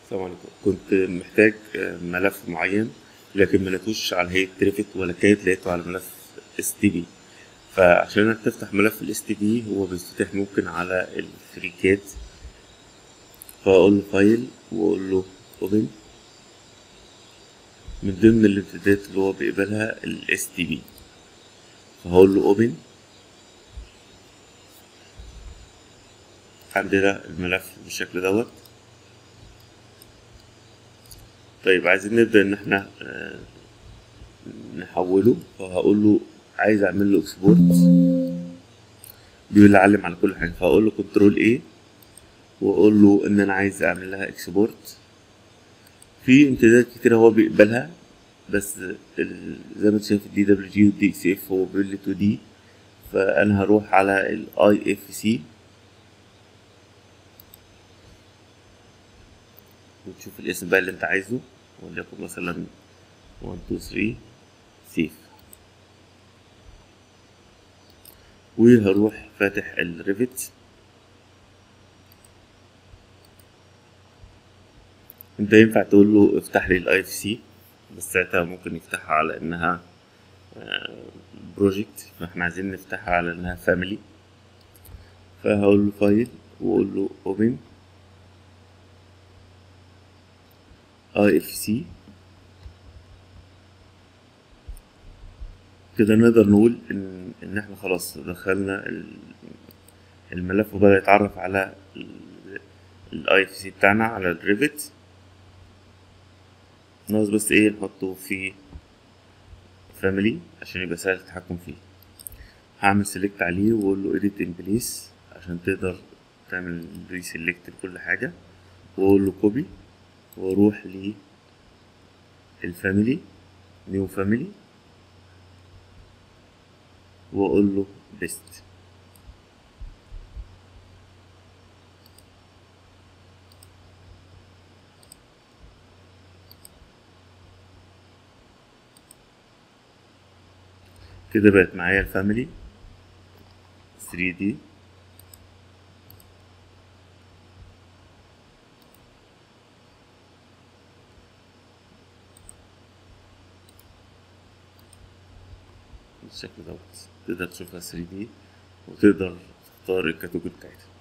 السلام عليكم كنت محتاج آه، ملف معين لكن ما لقيتوش على هيئة تريفت ولا كانت لقيته على ملف اس تي بي فعشان انك تفتح ملف الاس تي بي هو بيفتح ممكن على الفريكات فاقول له فايل واقول له اوبن من ضمن الامتدادات اللي هو بيقبلها الاس تي بي فهقول له اوبن عندنا الملف بالشكل دوت طيب عايزين نبدأ إن احنا آه، نحوله فهقول له عايز أعمل له اكسبورت بيقول لي علم على كل حاجة فهقول له كنترول ايه وأقول له إن أنا عايز أعمل لها اكسبورت في امتدادات كتير هو بيقبلها بس ال- زي ما انت شايف الدي دبليو جي والدي اكس اف هو بيقول لي 2 دي فأنا هروح على الاي اف سي وتشوف الاسم بقى اللي انت عايزه وليكن مثلا 1 2 3 سيف وهروح فاتح الريفت انت ينفع تقول له افتح لي الاي اف سي بس ساعتها ممكن يفتحها على انها بروجكت فاحنا عايزين نفتحها على انها فاميلي فهقول له فايل واقول له اوبن اي اف سي كده نقدر نقول ان ان احنا خلاص دخلنا ال- الملف وبدأ يتعرف على الاي اف سي بتاعنا على الريفت ناقص بس ايه نحطه في فاميلي عشان يبقى سهل التحكم فيه هعمل سيلكت عليه واقول له edit in place عشان تقدر تعمل ريسيلكت لكل حاجة واقول له كوبي واروح للفاميلي نيو فاميلي واقول له بيست كده بقت معايا الفاميلي 3 دي بالشكل دوت تقدر تشوفها 3 دي وتقدر تختار الكاتيجوري بتاعتها